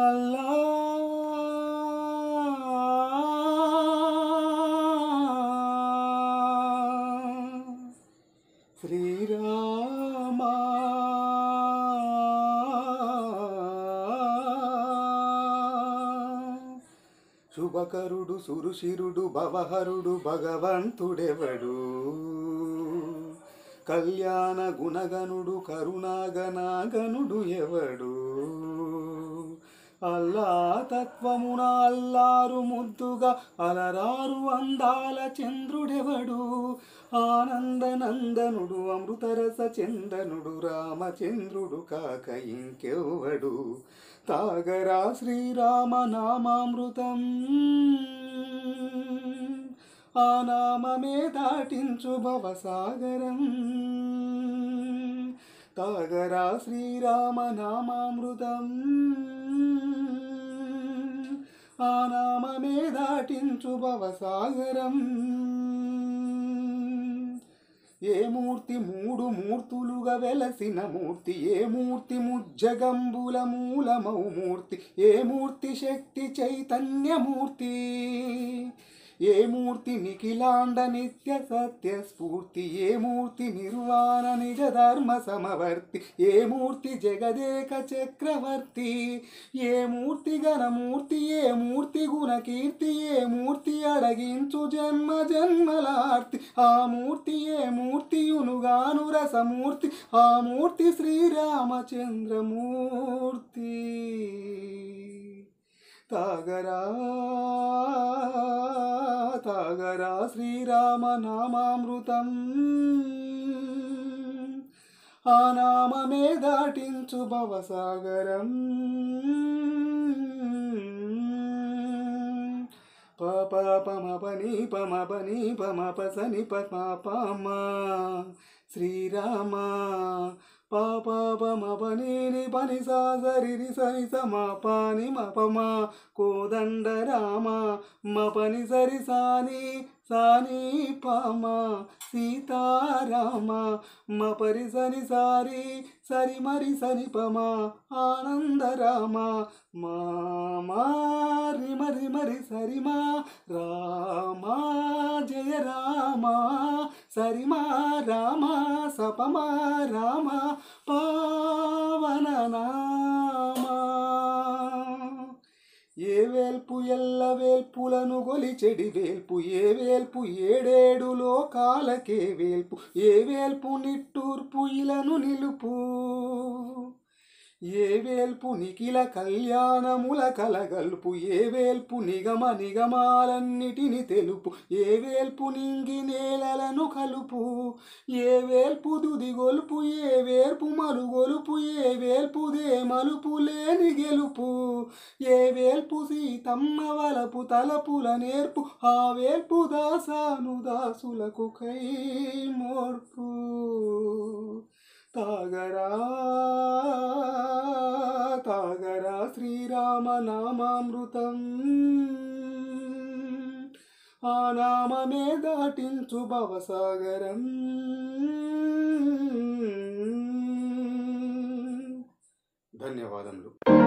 అల్లా శ్రీరామా శుభకరుడు సురుశిరుడు భవహరుడు భగవంతుడెవడు కళ్యాణ గుణగనుడు కరుణాగనాగనుడు ఎవడు అల్లా తత్వమున అల్లారు ముద్దుగా అలరారు అందాల చంద్రుడెవడు ఆనందనందనుడు అమృతరస చందనుడు రామచంద్రుడు కాక ఇంకెవ్వడు తాగరా శ్రీరామ నామామృతం ఆ నామమే దాటించు భవసాగరం తాగరా శ్రీరామ నామామృతం ఆ నామమే దాటించు భవసాగరం ఏ మూర్తి మూడు మూర్తులుగా వెలసిన మూర్తి ఏ మూర్తి ముజ్జగంబుల మూలమౌ మూర్తి ఏ మూర్తి శక్తి చైతన్యమూర్తి ఏ మూర్తి నిఖిలాండ నిత్య సత్య స్ఫూర్తి ఏ మూర్తి నిర్వాణ నిజ ధర్మ సమవర్తి ఏ మూర్తి జగదేక చక్రవర్తి ఏ మూర్తి ఘనమూర్తి ఏ మూర్తి గుణ కీర్తి ఏ మూర్తి అడగించు జన్మ జన్మలార్తి ఆ మూర్తి ఏ మూర్తియునుగాను రసమూర్తి ఆ మూర్తి శ్రీరామచంద్రమూర్తి తాగరా తాగరా శ్రీరామ నామామృతం ఆ నామమే దాటించు భవసాగరం ప పమ పని పమ పని పమ పసని పమ పమ శ్రీరామ పాప పమ పని ని పని సా సరి రి సని సమ పాని మ పమ కోదండ రామ మ పని సరి సాని సాని పమ సీతారామ మ పరి సని సారి సరి మరి సని పమ ఆనందరామ మా మారి మరి మరి సరిమా రామా జయ రామ సరిమా రామ సపమా రామ పావన నామా ఏ వేల్పు ఎల్ల వేల్పులను గొలిచెడి వేల్పు ఏ వేల్పు ఏడేడు లోకాలకే వేల్పు ఏ వేల్పు నిట్టూర్పు ఇలను నిలుపు ఏ వేల్పు నిఖిల కళ్యాణముల కలగల్పు ఏ వేల్పు నిగమ నిగమాలన్నిటిని తెలుపు ఏ వేల్పు నింగి నేలలను కలుపు ఏ వేల్పు దుది గొలుపు ఏ వేర్పు మలుగొలుపు ఏ వేల్పుదే మలుపు లేని గెలుపు ఏ వేల్పు సీతమ్మ వలపు తలపుల నేర్పు ఆ వేల్పు దాసాను దాసులకు కై మోర్పు తాగరా తాగరా శ్రీరామ నామామృతం ఆ నామమే దాటించు భవసాగరం ధన్యవాదములు